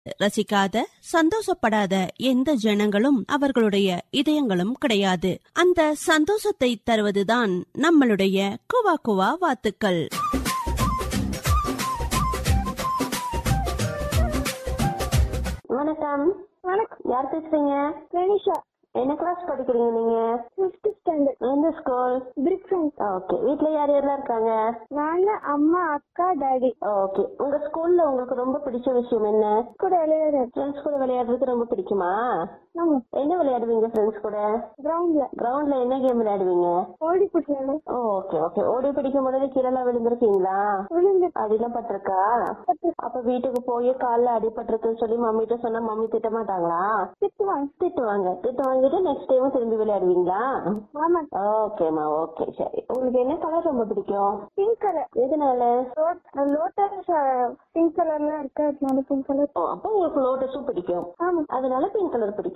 ரசிக்காத சந்தோஷப்படாத எந்த ஜனங்களும் அவர்களுடைய இதயங்களும் கிடையாது அந்த சந்தோஷத்தை தருவதுதான் நம்மளுடைய குவா குவா வாத்துக்கள் வணக்கம் வணக்கம் யார் பேசுறீங்க கணேஷா என்ன கிளாஸ் படிக்கிறீங்க நீங்க ஃபிஃப்த் ஸ்டாண்டர்ட் எந்த ஸ்கூல் பிரிக் ஃப்ரெண்ட்ஸ் ஓகே வீட்ல யார் யாரெல்லாம் இருக்காங்க நாங்க அம்மா அக்கா டாடி ஓகே உங்க ஸ்கூல்ல உங்களுக்கு ரொம்ப பிடிச்ச விஷயம் என்ன கூட விளையாடுறது ஃப்ரெண்ட்ஸ் கூட விளையாடுறதுக்கு ரொம்ப பிடிக்குமா ஆமா என்ன விளையாடுவீங்க ஃப்ரெண்ட்ஸ் கூட கிரவுண்ட்ல கிரவுண்ட்ல என்ன கேம் விளையாடுவீங்க ஓடி பிடிச்சாங்க ஓகே ஓகே ஓடி பிடிக்கும் பொழுது கீழே விழுந்திருக்கீங்களா விழுந்து அடிலாம் பட்டிருக்கா அப்ப வீட்டுக்கு போய் கால்ல அடிபட்டிருக்குன்னு சொல்லி மம்மிட்ட சொன்னா மம்மி திட்ட மாட்டாங்களா திட்டுவாங்க திட்டுவாங்க திட்டு வாங்கிட்டு நெக்ஸ்ட் டைமும் திரும்பி விளையாடுவீங்களா ஆமா ஓகேம்மா ஓகே சரி உங்களுக்கு என்ன கலர் ரொம்ப பிடிக்கும் பிங்க் கலர் எதனால லோட்டஸ் பிங்க் கலர்ல இருக்கு அதனால பிங்க் கலர் ஓ, அப்போ உங்களுக்கு லோட்டஸும் பிடிக்கும் ஆமா அதனால பிங்க் கலர் பிடிக்கும்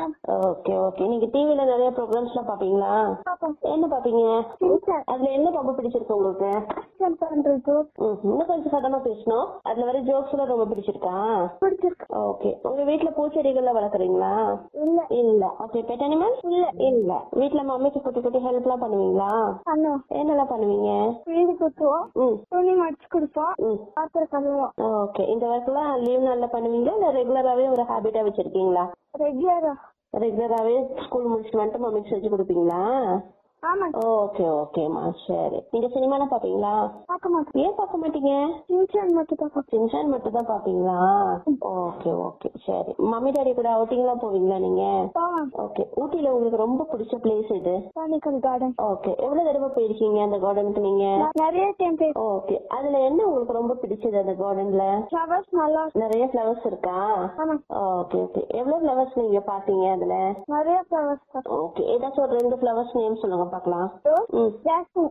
ஓகே ஓகே நீங்க டிவில நிறைய ப்ரோக்ராம்ஸ் எல்லாம் பாப்பீங்களா பாப்போம் என்ன பாப்பீங்க பிங்க் அதுல என்ன ரொம்ப பிடிச்சிருக்கு உங்களுக்கு பண்றது ம், இன்னும் கொஞ்சம் சத்தமா பேசணும் அதுல வர ஜோக்ஸ் எல்லாம் ரொம்ப பிடிச்சிருக்கா பிடிச்சிருக்கு ஓகே உங்க வீட்ல பூச்செடிகள்லாம் வளர்க்குறீங்களா இல்ல இல்ல ஓகே பெட் அனிமல் இல்ல இல்ல வீட்ல மம்மிக்கு குட்டி குட்டி ஹெல்ப் எல்லாம் பண்ணுவீங்களா அண்ணா என்னெல்லாம் பண்ணுவீங்க வீடு குத்துவோம் ம் துணி மடிச்சு கொடுப்போம் ம் பாத்திரம் கழுவோம் ஓகே இந்த ஒர்க் எல்லாம் லீவ் நாள்ல பண்ணுவீங்களா இல்ல ரெகுலராவே ஒரு ஹாபிட்டா வச்சிருக்கீங்களா ரெகுலரா ரெகுலராவே ஸ்கூல் முடிச்சுட்டு வந்துட்டு மம்மிக்கு செஞ்சு கொடுப்பீங்களா ஆமா ஓகே ஓகேம்மா சரி நீங்க சினிமாலாம் பாப்பீங்களா பார்க்க மாட்டோம் ஏன் பார்க்க மாட்டீங்க சின்சான் மட்டும் பார்ப்போம் சின்சான் மட்டும் தான் பாப்பீங்களா ஓகே ஓகே சரி மம்மி டாடி கூட அவுட்டிங் எல்லாம் போவீங்களா நீங்க போவோம் ஓகே ஊட்டில உங்களுக்கு ரொம்ப பிடிச்ச பிளேஸ் இது பானிக்கல் கார்டன் ஓகே எவ்வளவு தடவை போயிருக்கீங்க அந்த கார்டனுக்கு நீங்க நிறைய டைம் போய் ஓகே அதுல என்ன உங்களுக்கு ரொம்ப பிடிச்சது அந்த கார்டன்ல ஃப்ளவர்ஸ் நல்லா நிறைய ஃபிளவர்ஸ் இருக்கா ஆமா ஓகே ஓகே எவ்வளவு ஃபிளவர்ஸ் நீங்க பாத்தீங்க அதுல நிறைய ஃப்ளவர்ஸ் பார்த்தோம் ஓகே ஏதாச்சும் ஒரு ரெண்டு ஃபிளவர்ஸ் நேம் சொல்லுங்க பார்க்கலாம் ம் ஜாஸ்மின்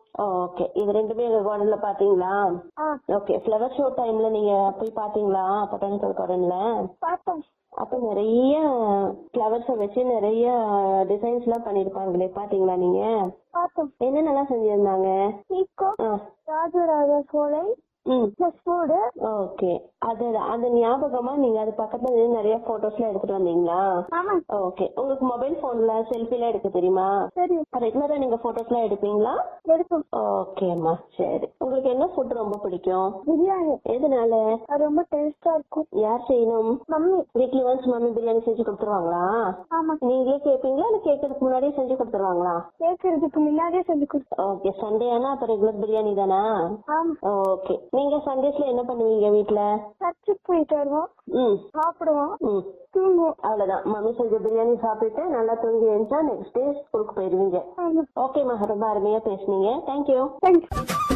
ஓகே இது ரெண்டுமே எங்க கார்டன்ல பாத்தீங்களா ஆ ஓகே ஃபிளவர் ஷோ டைம்ல நீங்க போய் பாத்தீங்களா பொட்டானிக்கல் கார்டன்ல பார்த்தோம் அப்ப நிறைய ஃபிளவர்ஸ வச்சு நிறைய டிசைன்ஸ் எல்லாம் பண்ணிருப்பாங்களே பாத்தீங்களா நீங்க பார்த்தோம் என்னென்னலாம் செஞ்சிருந்தாங்க ஈக்கோ ஆ, ராஜராஜ சோலை ம் பிளஸ் ஃபுடு ஓகே அது அது ஞாபகமா நீங்க அது பக்கத்துல நின்னு நிறைய போட்டோஸ் எல்லாம் எடுத்துட்டு வந்தீங்களா ஆமா ஓகே உங்களுக்கு மொபைல் போன்ல செல்ஃபி எல்லாம் எடுக்க தெரியுமா சரி ரெகுலரா நீங்க போட்டோஸ் எல்லாம் எடுப்பீங்களா எடுத்தோம் ஓகேம்மா சரி உங்களுக்கு என்ன ஃபுட் ரொம்ப பிடிக்கும் பிரியாணி எதனால அது ரொம்ப டேஸ்டா இருக்கும் யார் செய்யணும் mummy weekly once mummy biryani செஞ்சு கொடுத்துருவாங்களா ஆமா நீங்களே கேட்பீங்களா இல்ல கேட்கறதுக்கு முன்னாடியே செஞ்சு கொடுத்துருவாங்களா கேட்கறதுக்கு முன்னாடியே செஞ்சு கொடுத்தோம் ஓகே சண்டே ஆனா அப்ப ரெகுலர் பிரியாணி தானா ஆமா ஓகே நீங்க சண்டேஸ்ல என்ன பண்ணுவீங்க வீட்ல சர்ச்சுக்கு போயிட்டு வருவோம் ம் சாப்பிடுவோம் ம் தூங்குவோம் அவ்வளவுதான் மம்மி செஞ்ச பிரியாணி சாப்பிட்டு நல்லா தூங்கி எழுந்தா நெக்ஸ்ட் டே ஸ்கூலுக்கு போயிருவீங்க ஆமா ஓகேம்மா ரொம்ப அருமையா பேசுனீங்க தேங்க்யூ தேங்க்ஸ்